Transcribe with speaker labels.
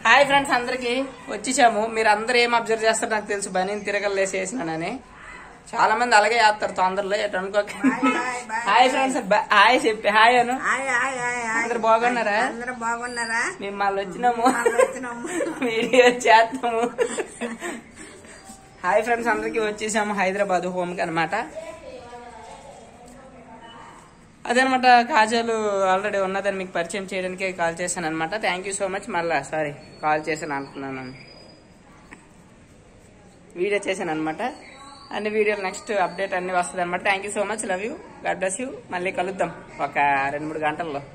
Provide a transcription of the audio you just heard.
Speaker 1: Hi friends అందరికి వచ్చేసాము మీరు అందరు ఏం అబ్జర్వ్ చేస్తారు నాకు తెలుసు బనీని తిరగలేసి వేసినానని చాలా మంది అలాగే చేస్తారు తొందరలో ఎటు అనుకోక హాయ్ ఫ్రెండ్స్ హాయ్ చెప్పి హాయ్ అను
Speaker 2: హాయ్ హాయ్ హాయ్ హాయ్.
Speaker 1: అందరు బాగున్నారా
Speaker 2: అందరూ బాగున్నారా
Speaker 1: మేము మళ్ళీ వచ్చినాము
Speaker 2: మళ్ళీ వచ్చినాము.
Speaker 1: వీడియో చేస్తాము హాయ్ ఫ్రెండ్స్ అందరికి వచ్చేసాము హైదరాబాద్ హోమ్ కి అనమాట అదనమాట కాజాలు ఆల్రెడీ ఉన్నదని మీకు పరిచయం చేయడానికి కాల్ చేశాను అనమాట థ్యాంక్ యూ సో మచ్ మళ్ళా సారీ కాల్ చేశాను అనుకున్నాను వీడియో చేశాను అనమాట అన్ని వీడియోలు నెక్స్ట్ అప్డేట్ అన్ని వస్తుంది అనమాట thank you so much love you God bless you మళ్ళీ కలుద్దాం ఒక రెండు మూడు గంటల్లో